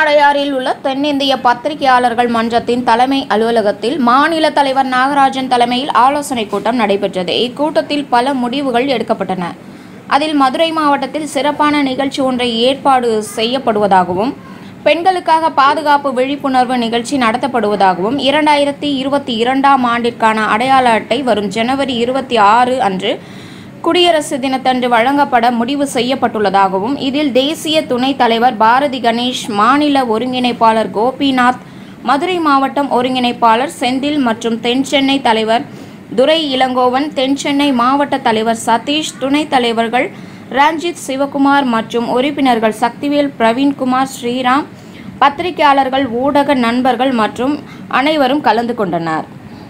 அடையாறில் உள்ள தென்னிந்திய பத்திரிகையாளர்கள் மன்றத்தின் தலைமை அலுவலகத்தில் மாநில தலைவர் நாகராஜன் தலைமையில் ஆலோசனைக் கூட்டம் நடைபெற்றது இக்கூட்டத்தில் பல முடிவுகள் எடுக்கப்பட்டன அதில் மதுரை மாவட்டத்தில் சிறப்பான நிகழ்ச்சி ஒன்றை ஏற்பாடு செய்யப்படுவதாகவும் பெண்களுக்காக பாதுகாப்பு விழிப்புணர்வு நிகழ்ச்சி நடத்தப்படுவதாகவும் இரண்டாயிரத்தி இருபத்தி இரண்டாம் ஆண்டிற்கான அடையாள அட்டை வரும் ஜனவரி இருபத்தி ஆறு அன்று குடியரசு தினத்தன்று வழங்கப்பட முடிவு செய்யப்பட்டுள்ளதாகவும் இதில் தேசிய துணைத் தலைவர் பாரதி கணேஷ் மாநில ஒருங்கிணைப்பாளர் கோபிநாத் மதுரை மாவட்டம் ஒருங்கிணைப்பாளர் செந்தில் மற்றும் தென்சென்னை தலைவர் துரை இளங்கோவன் தென்சென்னை மாவட்ட தலைவர் சதீஷ் துணைத் தலைவர்கள் ரஞ்சித் சிவகுமார் மற்றும் உறுப்பினர்கள் சக்திவேல் பிரவீன்குமார் ஸ்ரீராம் பத்திரிகையாளர்கள் ஊடக நண்பர்கள் மற்றும் அனைவரும் கலந்து கொண்டனர்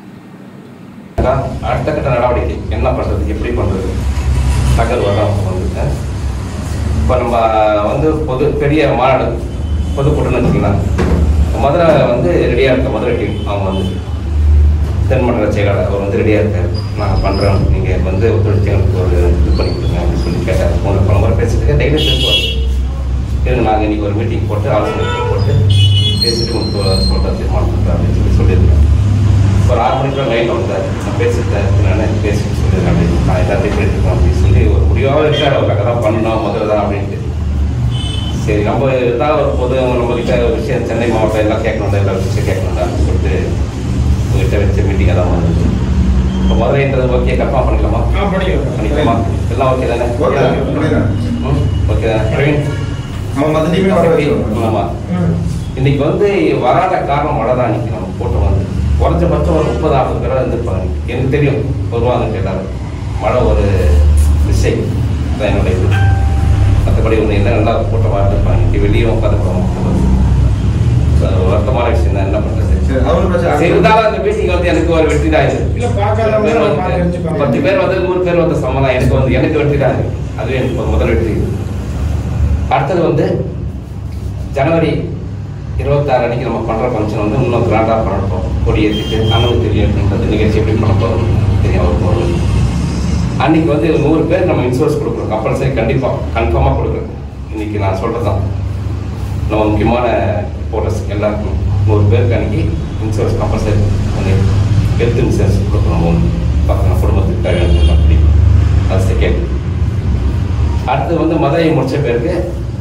அதான் அடுத்த கட்ட நடவடிக்கை என்ன பண்ணுறது எப்படி பண்ணுறது தகவல் வரும் வந்து இப்போ நம்ம வந்து பொது பெரிய மாநாடு பொதுக்கூட்டம்னு வச்சுக்கலாம் மதுரை வந்து ரெடியாக இருக்க மதுரை டீம் அவங்க வந்து தென்மண்டல செயலாளர் அவர் வந்து ரெடியாக இருக்கார் நாங்கள் பண்ணுறோம் நீங்கள் வந்து ஒத்துழைச்சு எங்களுக்கு ஒரு இது பண்ணி கொடுங்க அப்படின்னு சொல்லி கேட்டார் போன பல முறை பேசிட்டு டெய்லி பேசுவார் இருங்க நாங்கள் இன்னைக்கு ஒரு மீட்டிங் போட்டு ஆலோசனை போட்டு பேசிட்டு உங்களுக்கு சொல்கிற தீர்மானம் பண்ணுறோம் அப்படின்னு சொல்லி சொல்லியிருக்கேன் ஒரு ஆறு மணிக்கு லைன் வந்தார் நான் பேசிட்டேன் நான் பேசிட்டு சொல்லிடுறேன் அப்படின்னு நான் எல்லாத்தையும் கேட்டுருக்கேன் அப்படின்னு சொல்லி ஒரு முடிவாக இருக்கார் அவர் அங்கே தான் பண்ணணும் முதல்ல தான் அப்படின்ட்டு சரி நம்ம தான் ஒரு பொது நம்ம கிட்ட ஒரு விஷயம் சென்னை மாவட்டம் எல்லாம் கேட்கணும் எல்லா விஷயம் கேட்கணும் அப்படின்னு சொல்லிட்டு உங்ககிட்ட வச்ச மீட்டிங் தான் வந்தது இப்போ மதுரைன்றது ஓகே கன்ஃபார்ம் பண்ணிக்கலாமா ஆ, பண்ணிக்கலாம். பண்ணிக்கலாமா எல்லாம் ஓகே தானே ஓகே, பண்ணிக்கலாம். ம் ஓகே தானே பிரவீன் நம்ம மற்ற டீமே வர வச்சிருவோம். ஆமா இன்னைக்கு வந்து வராத காரணம் மழை தான் இன்னைக்கு நம்ம போட்டு வந்து குறைஞ்சபட்சம் ஒரு முப்பது நாற்பது பேராக இருந்திருப்பாங்க எனக்கு தெரியும் வருவாங்க எல்லாரும் மழை ஒரு மிஸ்டேக் தான் என்னோட இது மற்றபடி ஒன்று என்ன நல்லா கூட்டமாக இருந்திருப்பாங்க இன்னைக்கு வெளியே உட்காந்து போகிறோம் வருத்தமான விஷயம் தான் என்ன பண்ணுறது சரி, அவரு பிரச்சனை சரி, இருந்தாலும் அந்த மீட்டிங் வந்து எனக்கு ஒரு வெற்றி தான் இது இல்ல, பார்க்காதவங்க பேர் நம்ம வந்து- பார்த்து தெரிஞ்சுப்பாங்க. பத்து பேர் வந்து நூறு பேர் வந்து சம்மதம் எனக்கு வந்து எனக்கு வெற்றி தான் இது. அதுவே எனக்கு ஒரு முதல் வெற்றி அடுத்தது வந்து ஜனவரி இருபத்தாறு அன்னைக்கு நம்ம பண்ணுற ஃபங்க்ஷன் வந்து இன்னும் கிராண்டாக பண்ணப்போம் கொடி ஏற்றிட்டு அண்ணனுக்கு தெரியும் அப்படின்றது நிகழ்ச்சி எப்படி பண்ண போகிறோம் தெரியும் அவருக்கு ஒரு அன்னைக்கு வந்து நூறு பேர் நம்ம இன்சூரன்ஸ் கொடுக்குறோம் கம்பல்சரி கண்டிப்பாக கன்ஃபார்மாக கொடுக்குறோம் இன்னைக்கு நான் சொல்கிறது தான் நம்ம முக்கியமான ரிப்போர்ட்டர்ஸ் எல்லாருக்கும் நூறு பேருக்கு அன்னைக்கு இன்சூரன்ஸ் கம்பல்சரி பண்ணி ஹெல்த் இன்சூரன்ஸ் கொடுக்குறோம் ஒன்று பக்கம் குடும்பத்துக்கு தேவையான அப்படி அது செகண்ட் அடுத்து வந்து மதுரை முடிச்ச பேருக்கு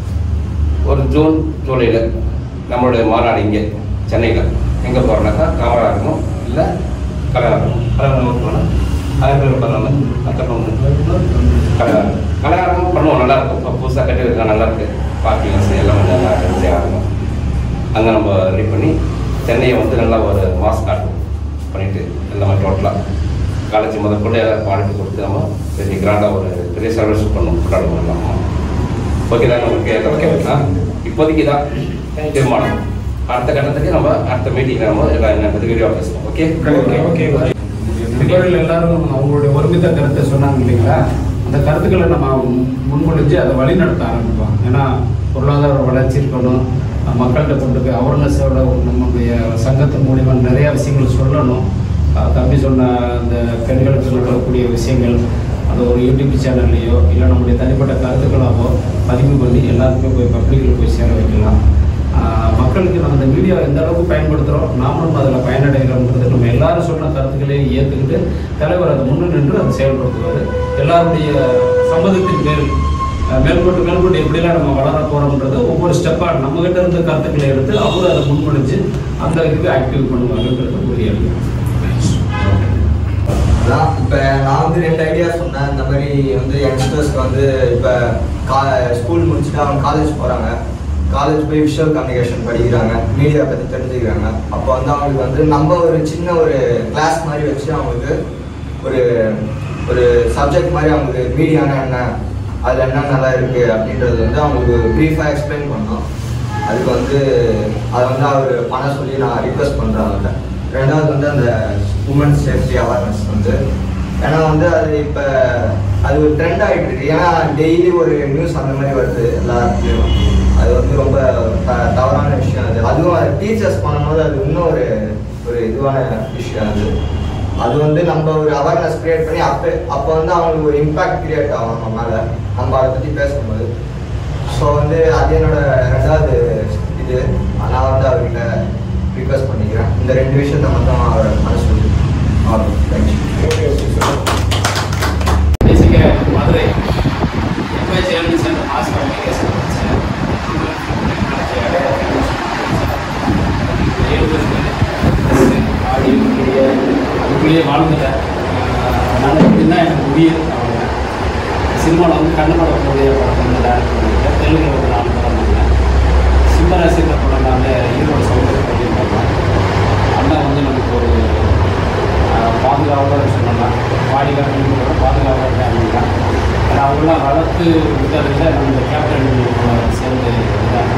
ஒரு ஜூன் ஜூலையில் நம்மளுடைய மாநாடு இங்கே சென்னையில் எங்கே போகிறோம்னாக்கா காமராஜனும் இல்லை கல்யாணம் கல்யாணம் போனால் அதே பேர் பண்ணணும் கட்டணும் கல்யாணம் கல்யாணம் பண்ணுவோம் நல்லா இருக்கும் இப்போ புதுசாக கட்டி வைக்கலாம் நல்லா இருக்கு பார்க்கிங் வசதி எல்லாம் கொஞ்சம் நல்லா வசதியாக இருக்கும் அங்கே நம்ம ரெடி பண்ணி சென்னையை வந்து நல்லா ஒரு மாஸ் காட்டும் பண்ணிட்டு எல்லாமே டோட்டலாக காலேஜ் முதல் கொண்டு எல்லாரும் பாடிட்டு கொடுத்து நம்ம பெரிய கிராண்டாக ஒரு பெரிய செலிப்ரேஷன் பண்ணுவோம் கொண்டாடுவோம் எல்லாம் ஓகே தான் நமக்கு ஓகே ஆ இப்போதைக்கு தான் தீர்மானம் அடுத்த கட்டத்துக்கு நம்ம அடுத்த மீட்டிங் நம்ம எல்லாம் என்ன வீடியோ பேசுவோம் ஓகே ஓகே, ஓகே, ஓகே. நிகழ்வில் எல்லாரும் அவங்களுடைய ஒருமித்த கருத்தை சொன்னாங்க இல்லைங்களா அந்த கருத்துக்களை நம்ம முன்மொழிஞ்சு அதை வழிநடத்த ஆரம்பிப்போம் ஏன்னா பொருளாதார வளர்ச்சி இருக்கணும் அஹ் மக்கள்கிட்ட கொண்டு போய் அவேர்னஸோட நம்முடைய சங்கத்தின் மூலிமா நிறைய விஷயங்கள் சொல்லணும் அஹ் தம்பி சொன்ன அந்த பெண்களுக்கு சொல்லக்கூடிய விஷயங்கள் அந்த ஒரு யூடியூப் சேனல்லையோ இல்லை நம்முடைய தனிப்பட்ட கருத்துக்களாவோ பதிவு பண்ணி எல்லாருக்குமே போய் பப்ளிக்கில் போய் சேர வைக்கலாம் ஆஹ் மக்களுக்கு நம்ம இந்த மீடியா எந்த அளவுக்கு பயன்படுத்துகிறோம் நாமளும் அதில் பயனடைகிறோம்ன்றது நம்ம எல்லாரும் சொன்ன கருத்துக்களையும் ஏற்றுக்கிட்டு தலைவர் அதை முன்னு நின்று அதை செயல்படுத்துவார் எல்லாருடைய சம்மதத்தின் மேல் ஆஹ் மேற்கொண்டு மேற்கொண்டு எப்படிலாம் நம்ம வளர போகிறோம்ன்றது ஒவ்வொரு ஸ்டெப்பாக நம்மகிட்ட இருந்த கருத்துக்களை எடுத்து அவரும் அதை முன்மொழிஞ்சு அந்த இதுக்கு ஆக்டிவ் பண்ணுவாங்கன்றது உறுதியாக அதான் இப்போ நான் வந்து ரெண்டு ஐடியா சொன்னேன் இந்த மாதிரி வந்து யங்ஸ்டர்ஸ்க்கு வந்து இப்போ கா ஸ்கூல் முடிச்சுட்டு அவங்க காலேஜ் போகிறாங்க காலேஜ் போய் விஷுவல் கம்யூனிகேஷன் படிக்கிறாங்க மீடியா பற்றி தெரிஞ்சுக்கிறாங்க அப்போ வந்து அவங்களுக்கு வந்து நம்ம ஒரு சின்ன ஒரு கிளாஸ் மாதிரி வச்சு அவங்களுக்கு ஒரு ஒரு சப்ஜெக்ட் மாதிரி அவங்களுக்கு மீடியானா என்ன அதில் என்ன நல்லா இருக்குது அப்படின்றது வந்து அவங்களுக்கு ப்ரீஃபாக எக்ஸ்பிளைன் பண்ணோம் அதுக்கு வந்து அதை வந்து அவர் பண்ண சொல்லி நான் ரிக்வெஸ்ட் பண்ணுறேன் அவர்கிட்ட ரெண்டாவது வந்து அந்த உமன்ஸ் சேஃப்டி அவேர்னஸ் வந்து ஏன்னா வந்து அது இப்போ அது ஒரு ட்ரெண்ட் ஆகிட்டு இருக்கு ஏன்னா டெய்லி ஒரு நியூஸ் அந்த மாதிரி வருது எல்லா இடத்துலையும் அது வந்து ரொம்ப த- தவறான விஷயம் அது அதுவும் அது டீச்சர்ஸ் பண்ணும்போது அது இன்னும் ஒரு ஒரு இதுவான விஷயம் அது அது வந்து நம்ம ஒரு அவேர்னஸ் கிரியேட் பண்ணி அப்போ அப்போ வந்து அவங்களுக்கு ஒரு இம்பாக்ட் கிரியேட் ஆகும் நம்ம மேலே நம்ம அதை பற்றி பேசும்போது ஸோ வந்து அது என்னோட ரெண்டாவது இது நான் வந்து அவர்கிட்ட ரிக்வஸ்ட் பண்ணிக்கிறேன் இந்த ரெண்டு விஷயத்த மட்டும் அவர் மனசு ஆகும் தேங்க்யூ ஓகே ஓகே சார் பேசிக்க மதுரை எப்போ சேர்ந்து சேர்ந்த மாஸ் கம்யூனிகேஷன் படித்தேன் ஏழு பேர் ஆடியோ மீடியா அதுக்குள்ளேயே வாழ்ந்துட்டேன் நான் எப்படின்னா எனக்கு உயிர் அவ்வளோதான் சினிமாவில் வந்து கண்ணப்படக்கூடிய படத்தை வந்து டேரக்ட் பண்ணியிருக்கேன் தெலுங்குல ஒரு நாலு படம் பண்ணேன் சிம்மராசின்ற படம் நான் ஈரோடு சமுதிரம் பண்ணியிருக்கேன் அண்ணன் வந்து நமக்கு ஒரு ஆஹ், பாதுகாவலர் சொல்லலாம் பாடிகாரங்க பாதுகாவலர் அப்படின்னா ஏன்னா அவங்களாம் வளர்த்து விட்டதில் நம்ம இந்த கேப்டன் சேர்ந்து இதாக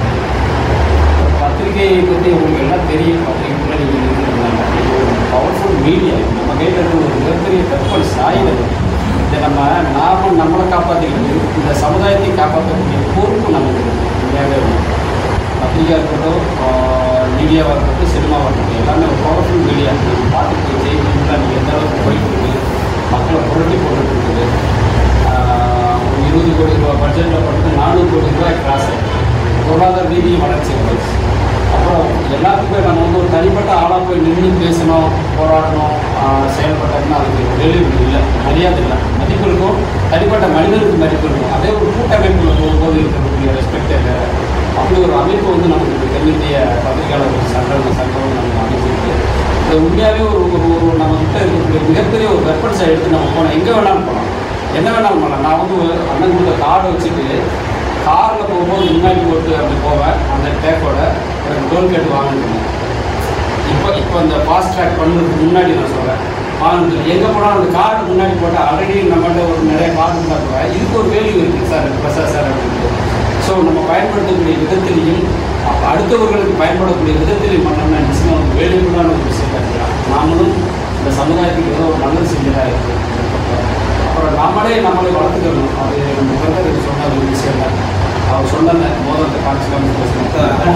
பத்திரிகையை பற்றி உங்களுக்கு எல்லாம் தெரியும் பத்திரிகைக்குள்ள நீங்கள் இருக்கிறதுனால இது ஒரு பவர்ஃபுல் மீடியா நம்ம கையில் இருக்கிற ஒரு மிகப்பெரிய வெப்பல் சாயுதம் இதை நம்ம நாம நம்மளை காப்பாற்றிக்கிறது இந்த சமுதாயத்தை காப்பாற்றக்கூடிய பொறுப்பு நமக்கு இருக்கு இந்தியாவே உண்டு. பத்திரிகையாக இருக்கட்டும் மீடியாவாக இருக்கட்டும் சினிமாவாக இருக்கட்டும் எல்லாமே ஒரு பவர்ஃபுல் மீடியா நம்ம பார்த்துட்டு செய்திகள்லாம் நீங்கள் எந்த அளவுக்கு போயிட்டு இருக்குது மக்களை புரட்டி போட்டுட்டு இருக்குது ஆஹ், ஒரு இருபது கோடி ரூபாய் பட்ஜெட்டில் பட்டு நானூறு கோடி ரூபாய் கிராஸ் ஆகிடுது பொருளாதார ரீதியும் வளர்ச்சி இருந்துச்சு அப்புறம் எல்லாத்துக்குமே நம்ம வந்து ஒரு தனிப்பட்ட ஆளாக போய் நின்று பேசணும் போராடணும் ஆஹ் செயல்பட்டோம்னா அதுக்கு வெளியூர் இல்லை மரியாதை இல்லை மதிப்பு இருக்கும் தனிப்பட்ட மனிதனுக்கு மதிப்பு இருக்கும் அதே ஒரு கூட்டமைப்பில் போகும்போது இருக்கக்கூடிய ரெஸ்பெக்டே வேறு அப்படி ஒரு அமைப்பு வந்து நமக்கு இந்த தென்னிந்திய பத்திரிகையாளர்கள் சங்கம் சங்கம் நமக்கு அமைச்சிருக்கு இது உண்மையாகவே ஒரு ஒரு ஒரு நம்ம கிட்ட இருக்கக்கூடிய மிகப்பெரிய ஒரு வெப்பன்ஸை எடுத்து நம்ம போனோம் எங்கே வேணாலும் போகலாம் என்ன வேணாலும் பண்ணலாம் நான் வந்து அண்ணன் கொடுத்த கார்டு வச்சுட்டு காரில் போகும்போது முன்னாடி போட்டு அப்படி போவேன் அந்த டேக்கோட எனக்கு டோல் கேட்டு வாங்கிட்டு இப்போ இப்போ இந்த ஃபாஸ்ட் ட்ராக் பண்ணுறதுக்கு முன்னாடி நான் சொல்கிறேன் வாங்கிட்டு எங்கே போனாலும் அந்த கார்டு முன்னாடி போட்டால் ஆல்ரெடி நம்மகிட்ட ஒரு நிறைய கார்டு இருந்தால் கூட இதுக்கு ஒரு வேல்யூ இருக்குது சார் பஸ்ஸா சார் அப்படின்ட்டு ஸோ நம்ம பயன்படுத்தக்கூடிய விதத்திலையும் அப்ப அடுத்தவர்களுக்கு பயன்படக்கூடிய விதத்திலையும் பண்ணோம்னா நிச்சயமாக ஒரு வேல்யூபுளான ஒரு விஷயம் இருக்கலாம் நாமளும் இந்த சமுதாயத்துக்கு ஏதோ ஒரு நல்லது செஞ்சதாக இருக்குது அப்புறம் நாமளே நம்மளை வளர்த்துக்கணும் அது நம்ம பிறகு சொன்ன ஒரு விஷயம் தான் அவர் சொன்ன மோதத்தை காமிச்சு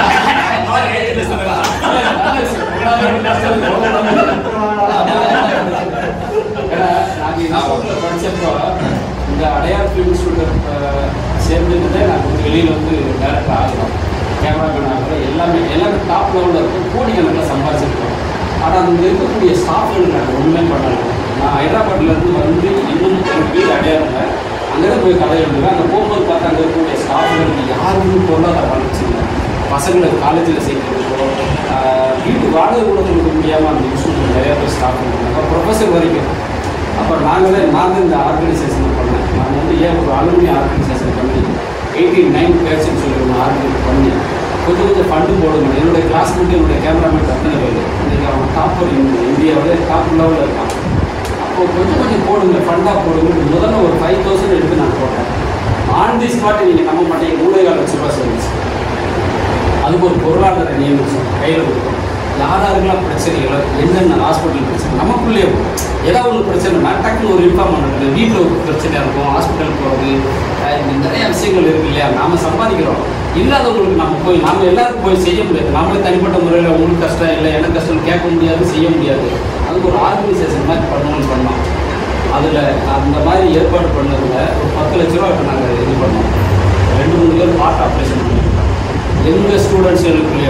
ஏன்னா நாங்கள் இன்ஸ்டியூட்டில் படித்தப்போ இந்த அடையார் ஃபிலிம் இன்ஸ்டியூட்டில் சேர்ந்துட்டு நாங்கள் வந்து வெளியில் வந்து டேரக்டர் ஆகிறோம் கேமராமேன் ஆகிறோம் எல்லாமே எல்லாமே டாப் லெவலில் இருக்கும் கோடிக்கணக்கில் சம்பாதிச்சிருக்கோம் ஆனால் அங்கே இருக்கக்கூடிய ஸ்டாஃப்கள் நாங்கள் ஒன்றுமே பண்ணலை நான் ஹைதராபாத்லேருந்து வந்து இன்னும் எனக்கு வீடு அடையாறுங்க அங்கே தான் போய் கதை எழுதுவேன் அங்கே போகும்போது பார்த்தா அங்கே இருக்கக்கூடிய ஸ்டாஃப்களுக்கு யாருமே பொருளாதார வளர்ச்சி இல்லை பசங்களை காலேஜில் சேர்க்கிறதுக்கோ ஆஹ் வீட்டு வாடகை கூட கொடுக்க முடியாமல் அந்த இன்ஸ்டியூட்டில் நிறைய பேர் ஸ்டாஃப் இருந்தாங்க ப்ரொஃபஸர் வரைக்கும் அப்புறம் நாங்களே நான் தான் இந்த ஆர்கனைசேஷன் பண்ணேன் நான் வந்து ஏன் ஒரு அலுமினி ஆர்கனைசேஷன் பண்ணி எயிட்டி நைன் பேட்ச்னு சொல்லி ஒன்று ஆர்கனைஸ் பண்ணி கொஞ்சம் கொஞ்சம் ஃபண்டு போடுங்க என்னுடைய கிளாஸ்மேட் என்னுடைய கேமராமேன் அத்தனை பேர் இன்றைக்கி அவன் டாப்பர் இந்தியாவில் டாப் லெவலில் இருக்கான் அப்போ கொஞ்சம் கொஞ்சம் போடுங்க ஃபண்டாக போடுங்க முதல்ல ஒரு ஃபைவ் தௌசண்ட் எடுத்து நான் போட்டேன் ஆன் தி ஸ்பாட் நீங்கள் நம்ப மாட்டேங்க மூணே கால் லட்ச ரூபா சர்வீஸ் அதுக்கு ஒரு பொருளாதார நியமிச்சோம் கையில் கொடுத்தோம் யார் யாருக்கெல்லாம் பிரச்சனைகளோ என்னென்ன ஹாஸ்பிட்டல் பிரச்சனை நமக்குள்ளேயே ஏதாவது ஒரு பிரச்சனைனா டக்குன்னு ஒரு இன்ஃபார்ம் பண்ணுறது வீட்டில் ஒரு பிரச்சனையாக இருக்கும் ஹாஸ்பிட்டல் போகிறது நிறைய விஷயங்கள் இருக்கு இல்லையா நாம் சம்பாதிக்கிறோம் இல்லாதவங்களுக்கு நம்ம போய் நாம எல்லாருக்கும் போய் செய்ய முடியாது நாமளே தனிப்பட்ட முறையில் உங்களுக்கு கஷ்டம் இல்லை எனக்கு கஷ்டம் கேட்க முடியாது செய்ய முடியாது அதுக்கு ஒரு ஆர்கனைசேஷன் மாதிரி பண்ணணும்னு பண்ணோம் அதில் அந்த மாதிரி ஏற்பாடு பண்ணதில் ஒரு பத்து லட்ச ரூபா இப்போ நாங்கள் இது பண்ணோம் ரெண்டு மூணு பேர் பார்ட் ஆப்ரேஷன் பண்ணியிருக்கோம் எங்கள் ஸ்டூடெண்ட்ஸுகளுக்குள்ளேயோ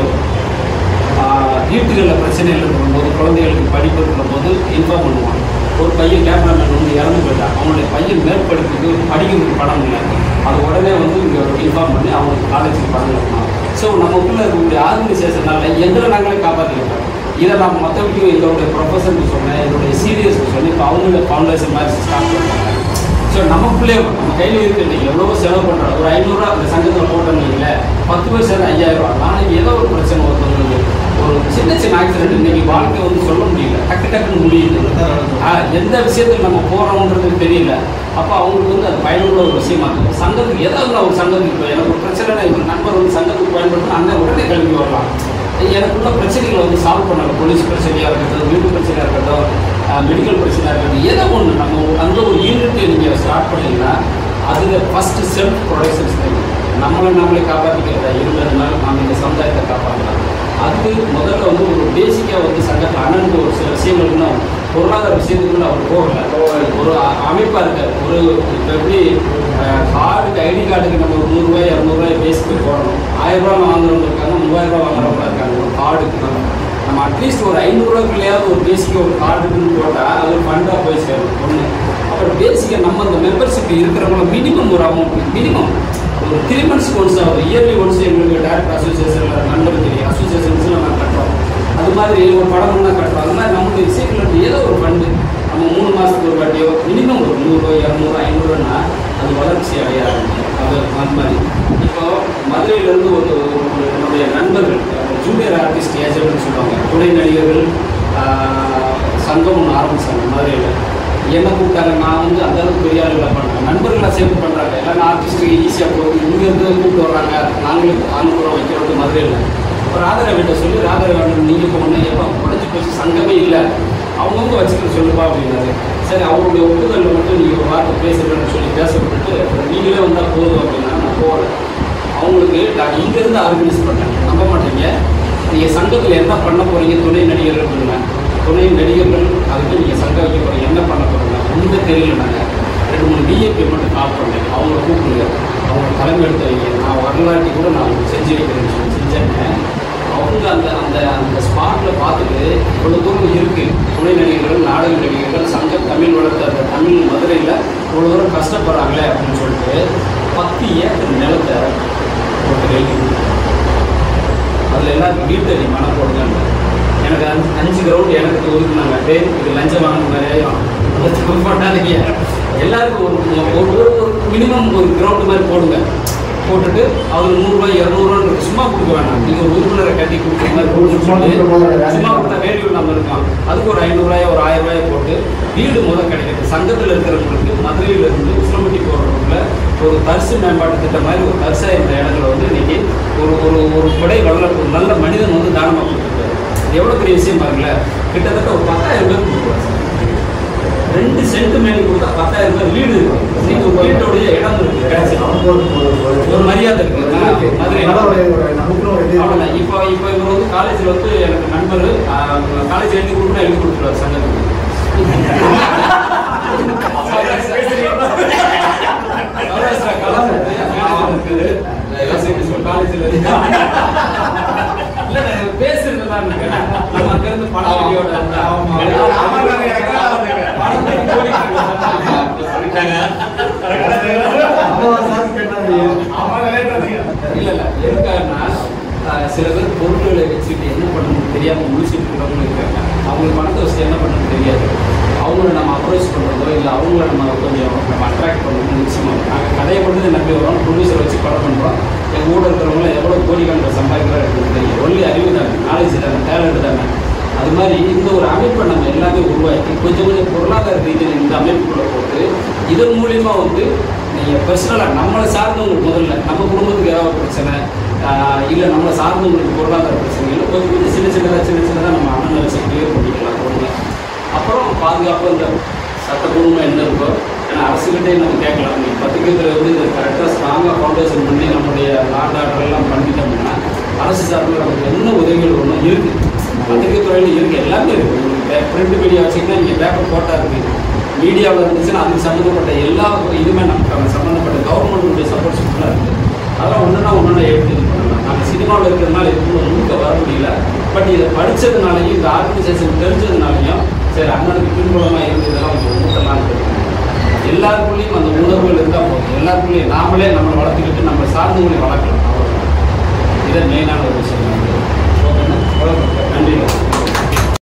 வீட்டுகளில் பிரச்சனைகள் இருக்கும்போது குழந்தைகளுக்கு படிப்பு இருக்கிற போது இன்ஃபார்ம் பண்ணுவான் ஒரு பையன் கேமராமேன் வந்து இறந்து போயிட்டான் அவனுடைய பையன் மேற்படிப்புக்கு படிக்கிறதுக்கு பணம் இல்லை அது உடனே வந்து இங்கே இன்ஃபார்ம் பண்ணி அவனுக்கு காலேஜுக்கு பணம் கட்டணும் ஸோ நமக்குள்ளே இருக்கக்கூடிய ஆர்கனைசேஷனால எங்களை நாங்களே காப்பாற்றிக்கிட்டோம் இதை நான் மற்றவங்களுக்கு எங்களுடைய ப்ரொஃபஸருக்கு சொன்னேன் என்னுடைய சீரியஸ்க்கு சொன்னேன் இப்போ அவங்களோட ஃபவுண்டேஷன் மாதிரி ஸ்டார்ட் பண்ணுறாங்க ஸோ நமக்குள்ளே நம்ம கையில் இருக்கு நீங்கள் எவ்வளவோ செலவு பண்ணுறோம் ஒரு ஐநூறுரூவா அந்த சங்கத்தில் போட்டோம்னீங்களே பத்து பேர் சேர்ந்து ஐயாயிரம் ரூபா நாளைக்கு ஏதோ ஒரு பிரச்சனை ஒருத்தவங்களுக்கு ஒரு சின்ன சின்ன ஆக்சிடென்ட் இன்னைக்கு வாழ்க்கை வந்து சொல்ல முடியல டக்கு டக்குன்னு முடியுது ஆ, எந்த விஷயத்தில் நம்ம போகிறோம்ன்றது தெரியல அப்போ அவங்களுக்கு வந்து அது பயனுள்ள ஒரு விஷயமா இருக்கும் சங்கத்துக்கு ஏதாவது ஒரு சங்கத்துக்கு இப்போ எனக்கு ஒரு பிரச்சனை எங்கள் நண்பர் வந்து சங்கத்துக்கு பயன்படுத்தினா அண்ணன் உடனே கிளம்பி வரலாம் எனக்குள்ள பிரச்சனைகளை வந்து சால்வ் பண்ணல போலீஸ் பிரச்சனையாக இருக்கட்டும் வீட்டு பிரச்சனையாக இருக்கட்டும் மெடிக்கல் பிரச்சனையாக இருக்கட்டும் ஏதோ ஒன்று நம்ம அந்த ஒரு யூனிட்டை நீங்கள் ஸ்டார்ட் பண்ணீங்கன்னா அதில் ஃபஸ்ட்டு செல்ஃப் ப்ரொடக்ஷன்ஸ் தெரியும் நம்மளை நம்மளே காப்பாற்றிக்கிறதா இருந்ததுனால நாம் இந்த சமுதாயத்தை காப்பாற்றலாம் அது முதல்ல வந்து ஒரு பேசிக்காக வந்து சங்கத்தில் அண்ணனுக்கு ஒரு சில விஷயங்கள் இன்னும் பொருளாதார விஷயத்துக்குள்ள அவர் போகல ஒரு அமைப்பாக இருக்கார் ஒரு இப்போ எப்படி கார்டுக்கு ஐடி கார்டுக்கு நம்ம ஒரு நூறுரூவாய் இரநூறுவாய் பேசிட்டு போடணும் ஆயிரம் ரூபா வாங்குறவங்க இருக்காங்க மூவாயிரம் ரூபா வாங்குறவங்க இருக்காங்க ஒரு கார்டுக்கு நம்ம நம்ம அட்லீஸ்ட் ஒரு ஐநூறுரூவாக்குள்ளேயாவது ஒரு பேசிக்காக ஒரு கார்டுக்குன்னு போட்டால் அது ஒரு ஃபண்டாக போய் சேரும் ஒன்று அப்புறம் பேசிக்காக நம்ம அந்த மெம்பர்ஷிப் இருக்கிறவங்க மினிமம் ஒரு அமௌண்ட் மினிமம் ஒரு த்ரீ மந்த்ஸ் ஒன்ஸ் ஆகுது இயர்லி ஒன்ஸ் எங்களுக்கு டேரக்ட் அசோசியேஷனில் நண்பர் தெரியும் அசோசியேஷன்ஸில் நான் கட்டுறோம் அது மாதிரி ஒரு படம்னா கட்டுறோம் அது மாதிரி நமக்கு விஷயங்கள் ஏதோ ஒரு ஃபண்டு நம்ம மூணு மாதத்துக்கு ஒரு வாட்டியோ மினிமம் ஒரு நூறுரூவா இரநூறு ஐநூறுனா அது வளர்ச்சி அடைய ஆரம்பிக்கும் அது அந்த மாதிரி இப்போ மதுரையிலேருந்து ஒரு ஒரு என்னுடைய நண்பர்கள் ஜூனியர் ஆர்டிஸ்ட் ஏஜென்ட்னு சொல்லுவாங்க துணை நடிகர்கள் ஆஹ், சங்கம் ஒன்று ஆரம்பிச்சாங்க மதுரையில் என்ன கூப்பிட்டாங்க நான் வந்து அந்த அளவுக்கு பெரிய ஆளுகளை பண்ணேன் நண்பர்களாக சேர்ந்து பண்ணுறாங்க எல்லாம் ஆர்டிஸ்ட்டுக்கு ஈஸியாக போகுது இங்கேருந்து கூப்பிட்டு வர்றாங்க நாங்களும் அனுப்புகிறோம் வைக்கிறது மதுரையில் இப்போ ராதாரவிட்ட சொல்லி ராதாரவி நீங்கள் போகணும் எப்போ உடஞ்சி போச்சு சங்கமே இல்லை அவங்கவுங்க வச்சுக்கிட்டு சொல்லுப்பா அப்படின்னாரு சரி அவருடைய ஒப்புதலில் மட்டும் நீங்கள் ஒரு வார்த்தை பேசுகிறேன்னு சொல்லி பேச விட்டுட்டு அப்புறம் நீங்களே வந்தால் போதும் அப்படின்னா நான் போகல அவங்களுக்கு நான் இங்கேருந்து ஆர்கனைஸ் பண்ணேன் நம்ப மாட்டீங்க நீங்கள் சங்கத்தில் என்ன பண்ண போகிறீங்க துணை நடிகர்கள் அப்படின்னா துணை நடிகர்கள் அதுக்கு நீங்கள் சங்கம் வைக்க போகிறீங்க என்ன பண்ண போகிறீங்க ஒன்றுமே தெரியல நாங்கள் ரெண்டு மூணு பிஏபி மட்டும் கால் பண்ணேன் அவங்கள கூப்பிடுங்க அவங்க தலைமை எடுத்து வைங்க நான் வரலாட்டி கூட நான் உங்களுக்கு செஞ்சு வைக்கிறேன்னு சொல்லி செஞ்சேன் அவங்க அந்த அந்த அந்த ஸ்பாட்டில் பார்த்துட்டு இவ்வளோ தூரம் இருக்குது துணை நடிகர்கள் நாடக நடிகர்கள் சங்க தமிழ் வளர்த்த அந்த தமிழ் மதுரையில் இவ்வளோ தூரம் கஷ்டப்படுறாங்களே அப்படின்னு சொல்லிட்டு பத்து ஏக்கர் நிலத்தை போட்டு எழுதி அதில் எல்லாருக்கும் வீட்டு அடி மனம் போடுங்க எனக்கு அஞ்சு அஞ்சு கிரவுண்ட் எனக்கு ஒதுக்குனாங்க டேய் இது லஞ்சம் வாங்கின மாதிரி ஆயிரும் போட்டாதீங்க எல்லாருக்கும் ஒரு ஒரு ஒரு மினிமம் ஒரு கிரவுண்ட் மாதிரி போடுங்க போட்டுட்டு அவர் நூறுரூவா இரநூறுவான்னு சும்மா கொடுக்க வேணாம் நீங்கள் ஒரு உறுப்பினரை கட்டி கொடுக்குற மாதிரி கொடுக்க சொல்லி சும்மா கொடுத்தா வேல்யூ நம்ம இருக்கோம் அதுக்கு ஒரு ஐநூறுரூவாயோ ஒரு ஆயிரம் ரூபாயோ போட்டு வீடு முதல் கிடைக்குது சங்கத்தில் இருக்கிறவங்களுக்கு மதுரையில இருந்து உசிலம்பட்டி போகிறவங்கள ஒரு தரிசு மேம்பாட்டு திட்டம் மாதிரி ஒரு தரிசா இந்த இடங்களை வந்து இன்னைக்கு ஒரு ஒரு ஒரு கொடை வல்ல ஒரு நல்ல மனிதன் வந்து தானமாக கொடுத்துருக்காரு இது எவ்வளோ பெரிய விஷயம் பாருங்களேன் கிட்டத்தட்ட ஒரு பத்தாயிரம் பேர் கொடுக்குறாரு சார் ரெண்டு சென்ட் மேலே கொடுத்தா பத்தாயிரம் பேர் வீடு இருக்கும் நீங்க ஒரு வீட்டோடைய இடம் இருக்கு கிடைச்சி ஒரு மரியாதை இருக்கு மதுரை அவ்வளோதான் இப்போ இப்போ இவர் வந்து காலேஜில் வந்து எனக்கு நண்பர் காலேஜ் எழுதி கொடுக்குறா எழுதி கொடுத்துருவார் சங்கத்துக்கு சௌராஷ்டிரா கலாம் இருக்குது. காலேஜில் இருக்கு. இல்ல, நான் பேசுறது தான் இருக்கு. நம்ம அங்க இருந்து பணம் வெளியோட இருந்தா. பணம் வெளி ஓடிட்டு இல்ல இல்ல எதுக்காகனா ஆஹ், சில பேர் பொருட்களை வச்சுட்டு என்ன பண்ணணும் தெரியாம முழிச்சிட்டு இருக்கிறவங்க இருக்காங்க அவங்களுக்கு பணத்தை வச்சு என்ன பண்ணணும் தெரியாது அவங்கள நம்ம அப்ரோச் பண்ணுறதோ இல்லை அவங்கள நம்ம கொஞ்சம் நம்ம அட்ராக்ட் பண்ணணும் நிச்சயமாக நாங்கள் கதையை மட்டும் நம்பி வரோம் ப்ரொடியூசர் வச்சு படம் பண்ணுறோம் எங்கள் கூட இருக்கிறவங்க எவ்வளோ கோடிக்கணக்கில் சம்பாதிக்கிறாங்க எனக்கு தெரியும் ஒன்லி அறிவு தானே நாலேஜ் தானே டேலண்ட் தானே அது மாதிரி இந்த ஒரு அமைப்பை நம்ம எல்லாமே உருவாக்கி கொஞ்சம் கொஞ்சம் பொருளாதார ரீதியில் இந்த அமைப்புக்குள்ளே போட்டு இதன் மூலியமா வந்து நீங்கள் பர்சனலாக நம்மளை சார்ந்தவங்களுக்கு முதல்ல நம்ம குடும்பத்துக்கு ஏதாவது பிரச்சனை இல்லை நம்மளை சார்ந்தவங்களுக்கு பொருளாதார பிரச்சனை இல்லை கொஞ்சம் கொஞ்சம் சின்ன சின்னதாக சின்ன சின்னதாக நம்ம அண்ணனை வச்சு கிளியர் பண்ணிக்கலாம் ஒன்று அப்புறம் பாதுகாப்பு இந்த சட்டப்பூர்வமாக என்ன இருக்கோ ஏன்னா அரசுகிட்டே நம்ம கேட்கலாம் நீ பத்திரிகைத்துறை வந்து இதை கரெக்டாக ஸ்ட்ராங்காக ஃபவுண்டேஷன் பண்ணி நம்முடைய லாண்ட் ஆர்டர் எல்லாம் பண்ணிட்டோம்னா அரசு சார்பில் நமக்கு என்ன உதவிகள் ஒன்றும் இருக்குது பத்திரிகை துறையில் இருக்குது எல்லாமே இருக்குது உங்களுக்கு பிரிண்ட் மீடியா வச்சிங்கன்னா நீங்கள் பேப்பர் போட்டால் இருக்குது மீடியாவில் இருந்துச்சுன்னா அதுக்கு சம்மந்தப்பட்ட எல்லா இதுவுமே நமக்கு சம்மந்தப்பட்ட கவர்மெண்ட்டுடைய சப்போர்ட்ஸ் ஃபுல்லாக இருக்குது அதெல்லாம் ஒன்றுனா ஒன்றுனா எடுத்து இது பண்ணலாம் நாங்கள் சினிமாவில் இருக்கிறதுனால எதுவும் முழுக்க வர முடியல பட் இதை படித்ததுனாலையும் இந்த ஆர்கனைசேஷன் தெரிஞ்சதுனாலையும் சரி அண்ணனுக்கு பின்புலமாக இருந்ததெல்லாம் கொஞ்சம் ஊட்டலாம் எல்லாருக்குள்ளேயும் அந்த உணர்வுகள் இருந்தால் போதும் எல்லாருக்குள்ளேயும் நாமளே நம்மளை வளர்த்துக்கிட்டு நம்ம சார்ந்தவங்களையும் வளர்க்கலாம் அவ்வளவுதான். இது மெயினான ஒரு விஷயம்